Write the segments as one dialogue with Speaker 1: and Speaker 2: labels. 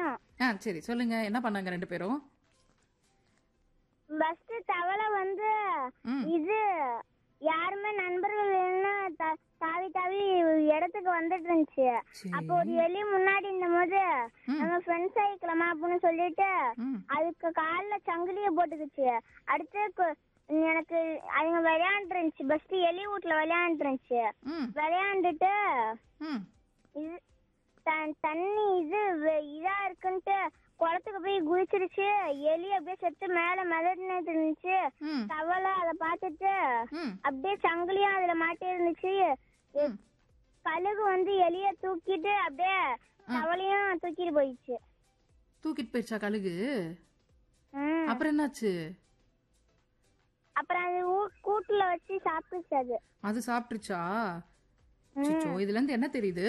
Speaker 1: தெரியும்
Speaker 2: ஆ சரி சொல்லுங்க என்ன பண்ணாங்க ரெண்டு பேரும்
Speaker 1: ஃபர்ஸ்ட் தவளை வந்து
Speaker 2: ம்.
Speaker 1: இது யாருமே நண்பர்கள் இல்லைன்னு த- தாவி தாவி இடத்துக்கு வந்துட்டு இருந்துச்சு
Speaker 2: சரி.
Speaker 1: அப்போ ஒரு எலி முன்னாடி இருந்தபோது
Speaker 2: ம்.
Speaker 1: நம்ம ஃப்ரெண்ட்ஸ் ஆயிக்கலாமா அப்படின்னு சொல்லிட்டு
Speaker 2: ம்
Speaker 1: அதுக்கு கால்ல சங்கிலிய போட்டுக்குச்சு அடுத்து கு- எனக்கு அதுங்க விளையாண்டு இருந்துச்சு ஃபர்ஸ்ட் எலி வீட்டுல விளையாண்டு இருந்துச்சு
Speaker 2: ம்
Speaker 1: விளையாண்டுட்டு
Speaker 2: ம்
Speaker 1: இது த- தண்ணி இது வெ- இதா இருக்குன்ட்டு குளத்துக்கு போய் குதிச்சிருச்சு எலி அப்படியே செத்து மேல மிதந்துட்டு இருந்துச்சு
Speaker 2: ம்
Speaker 1: தவளை அதை பார்த்துட்டு
Speaker 2: ம்
Speaker 1: அப்படியே சங்கிலியும் அதுல மாட்டி இருந்துச்சு
Speaker 2: ம்.
Speaker 1: கழுகு வந்து எலிய தூக்கிட்டு அப்படியே தவளையும் தூக்கிட்டு போயிடுச்சு
Speaker 2: தூக்கிட்டு போயிடுச்சா கழுகு
Speaker 1: ம்.
Speaker 2: அப்புறம் என்னாச்சு
Speaker 1: அப்புறம் அது ஊ- கூட்டுல வச்சு சாப்பிட்டுச்சு அது
Speaker 2: அது சாப்பிட்டுருச்சா சிச்சோ இதுல இருந்து என்ன தெரியுது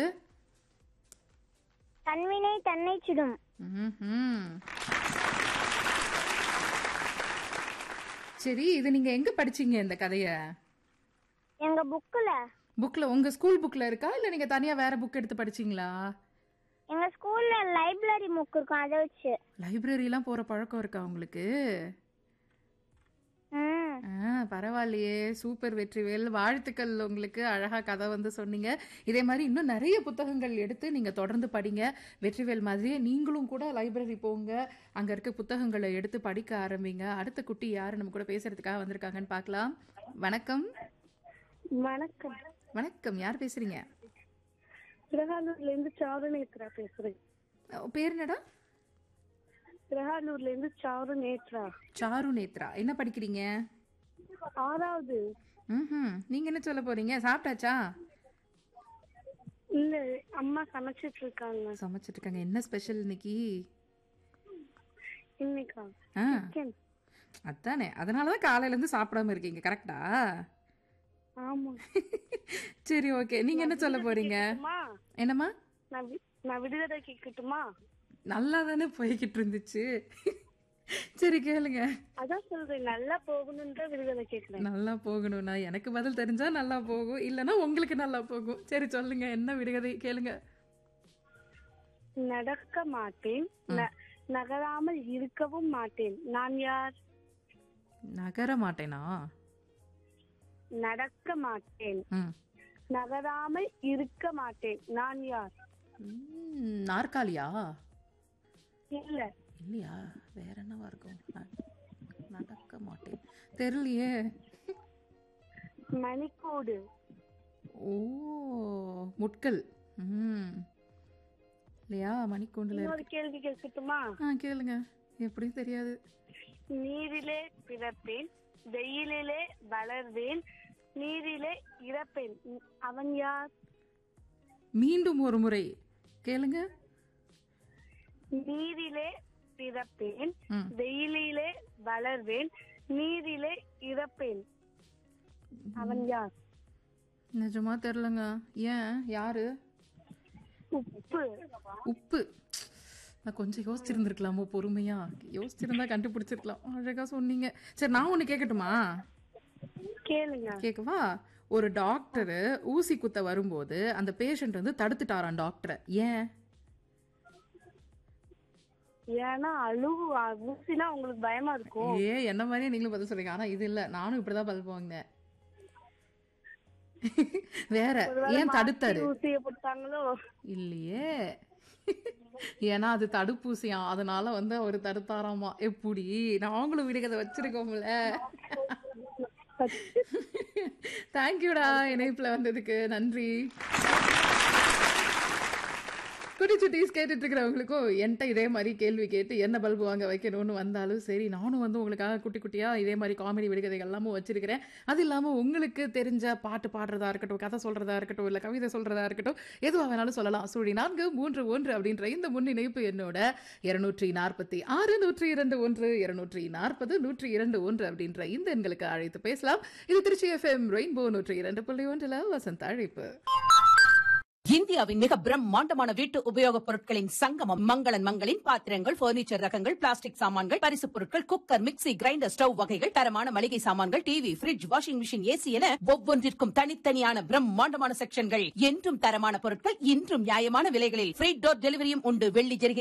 Speaker 1: தன்வினை தன்னை சுடும்
Speaker 2: ம்ஹும். சரி இது நீங்க எங்க படிச்சீங்க இந்த கதைய
Speaker 1: எங்க புக்குல
Speaker 2: புக்ல உங்க ஸ்கூல் புக்ல இருக்கா இல்ல நீங்க தனியா வேற புக் எடுத்து படிச்சீங்களா
Speaker 1: எங்க ஸ்கூல்ல லைப்ரரி புக் இருக்கும் அதை வச்சு
Speaker 2: லைப்ரரி எல்லாம் போற பழக்கம் இருக்கா உங்களுக்கு
Speaker 1: ம்
Speaker 2: ஆ பரவாயில்லையே சூப்பர் வெற்றிவேல் வாழ்த்துக்கள் உங்களுக்கு அழகா கதை வந்து சொன்னீங்க இதே மாதிரி இன்னும் நிறைய புத்தகங்கள் எடுத்து நீங்க தொடர்ந்து படிங்க வெற்றிவேல் மாதிரியே நீங்களும் கூட லைப்ரரி போங்க அங்க இருக்க புத்தகங்களை எடுத்து படிக்க ஆரம்பிங்க அடுத்த குட்டி யாரு நம்ம கூட பேசுறதுக்காக வந்திருக்காங்கன்னு பார்க்கலாம் வணக்கம்
Speaker 3: வணக்கம்
Speaker 2: வணக்கம் யார் பேசுறீங்க
Speaker 3: பிரகாலூர்ல இருந்து சாரு நேத்ரா பேசுறேன்
Speaker 2: அஹ், பேர் என்னடா
Speaker 3: பிரகாலூர்ல இருந்து சாரு நேத்ரா
Speaker 2: சாரு நேத்ரா என்ன படிக்கிறீங்க
Speaker 3: ஆறாவது
Speaker 2: ம் நீங்க என்ன சொல்ல போறீங்க சாப்பிட்டாச்சா
Speaker 3: இல்ல அம்மா சமைச்சிட்டு இருக்காங்க
Speaker 2: சமைச்சிட்டு இருக்காங்க என்ன ஸ்பெஷல் இன்னைக்கு
Speaker 3: இன்னைக்கா
Speaker 2: ஆ
Speaker 3: சிக்கன்
Speaker 2: அதானே அதனாலதான் காலையில இருந்து சாப்பிடாம இருக்கீங்க கரெக்டா
Speaker 3: ஆமா
Speaker 2: சரி ஓகே நீங்க என்ன சொல்ல போறீங்க
Speaker 3: அம்மா
Speaker 2: என்னம்மா
Speaker 3: நான் வி- நான் விடுதலை கேட்கட்டுமா
Speaker 2: நல்லா தானே போய்கிட்டு இருந்துச்சு சரி கேளுங்க
Speaker 3: அதான் சொல்றேன் நல்லா போகணும்னு தான் விடுதலை கேட்கிறேன்
Speaker 2: நல்லா போகணும்னா எனக்கு பதில் தெரிஞ்சா நல்லா போகும் இல்லனா உங்களுக்கு நல்லா போகும் சரி சொல்லுங்க என்ன விடுகதை கேளுங்க
Speaker 3: நடக்க மாட்டேன் ந- நகராமல் இருக்கவும் மாட்டேன் நான் யார்
Speaker 2: நகர மாட்டேனா
Speaker 3: நடக்க மாட்டேன்
Speaker 2: ம்
Speaker 3: நகராமல் இருக்க மாட்டேன் நான் யார்
Speaker 2: ம், நாற்காலியா
Speaker 3: இல்ல
Speaker 2: இல்லையா வேற என்னவா இருக்கும் ந- நடக்க மாட்டேன் தெரியலையே
Speaker 3: மணிக்கூடு
Speaker 2: ஓ முட்கள் ம் இல்லையா மணிக்கூண்டுல இருக்கு
Speaker 3: இன்னொரு கேள்வி கேட்கட்டுமா
Speaker 2: ஆ கேளுங்க எப்படியும் தெரியாது
Speaker 3: நீரிலே பிறப்பேன் வெயிலிலே வளர்வேன் நீரிலே இறப்பேன் உம், அவன் யார்
Speaker 2: மீண்டும் ஒரு முறை கேளுங்க
Speaker 3: நீரிலே பிறப்பேன்
Speaker 2: ம்.
Speaker 3: வெயிலிலே வளர்வேன் நீரிலே இறப்பேன் அவன் யார்
Speaker 2: நிஜமா தெரிலங்க ஏன் யாரு
Speaker 3: உப்பு
Speaker 2: உப்பு நான் கொஞ்சம் யோசிச்சிருந்துருக்கலாமோ பொறுமையா யோசிச்சிருந்தா கண்டுபிடிச்சிருக்கலாம் அழகா சொன்னீங்க சரி நான் ஒண்ணு கேட்கட்டுமா
Speaker 3: கேளுங்க
Speaker 2: கேட்கவா ஒரு டாக்டர் ஊசி குத்த வரும்போது அந்த பேஷண்ட் வந்து தடுத்துட்டாராம் டாக்டரை ஏன்
Speaker 3: ஏன்னா அழுவு அ- ஊசினா உங்களுக்கு பயமா இருக்கும்
Speaker 2: ஏ என்ன மாதிரியே நீங்களும் பதில் சொல்றீங்க ஆனா இது இல்ல நானும் இப்படிதான் பதில் போங்க வேற
Speaker 3: ஒருவேளை
Speaker 2: ஏன் தடுத்தாரு
Speaker 3: மாத்தி ஊசிய போட்டாங்களோ
Speaker 2: இல்லையே ஏன்னா அது தடுப்பூசியா அதனால வந்து அவர் தடுத்தாராமா எப்படி நாங்களும் விடுகதை வச்சிருக்கோம்ல தேங்க்யூடா இணைப்புல வந்ததுக்கு நன்றி குட்டி சுட்டீஸ் கேட்டுட்டு இருக்கிறவங்களுக்கும் என்கிட்ட இதே மாதிரி கேள்வி கேட்டு என்ன பல்பு வாங்க வைக்கணும்னு வந்தாலும் சரி நானும் வந்து உங்களுக்காக குட்டி குட்டியா இதே மாதிரி காமெடி விடுகதைகள் எல்லாமும் வச்சிருக்கிறேன் அது இல்லாம உங்களுக்கு தெரிஞ்ச பாட்டு பாடுறதா இருக்கட்டும் கதை சொல்றதா இருக்கட்டும் இல்ல கவிதை சொல்றதா இருக்கட்டும் எதுவாக வேணாலும் சொல்லலாம் சுழி நான்கு மூன்று ஒன்று அப்படின்ற இந்த முன்னிணைப்பு என்னோட இருநூற்றி நாற்பத்தி ஆறு நூற்றி இரண்டு ஒன்று இருநூற்றி நாற்பது நூற்றி இரண்டு ஒன்று அப்படின்ற இந்த எண்களுக்கு அழைத்து பேசலாம் இது திருச்சி எஃப்எம் ரெயின்போ நூற்றி இரண்டு புள்ளி ஒன்றுல வசந்த அழைப்பு
Speaker 4: இந்தியாவின் மிக பிரம்மாண்டமான வீட்டு உபயோகப் பொருட்களின் சங்கமம் மங்களன் மங்களின் பாத்திரங்கள் பர்னிச்சர் ரகங்கள் பிளாஸ்டிக் சாமான்கள் பரிசுப் பொருட்கள் குக்கர் மிக்ஸி கிரைண்டர் ஸ்டவ் வகைகள் தரமான மளிகை சாமான்கள் TV fridge washing machine AC என ஒவ்வொன்றிற்கும் தனித்தனியான பிரம்மாண்டமான செக்ஷன்கள் என்றும் தரமான பொருட்கள் இன்றும் நியாயமான விலைகளில் ஃப்ரீ டோர் டெலிவரியும் உண்டு வெள்ளி ஜெரிகை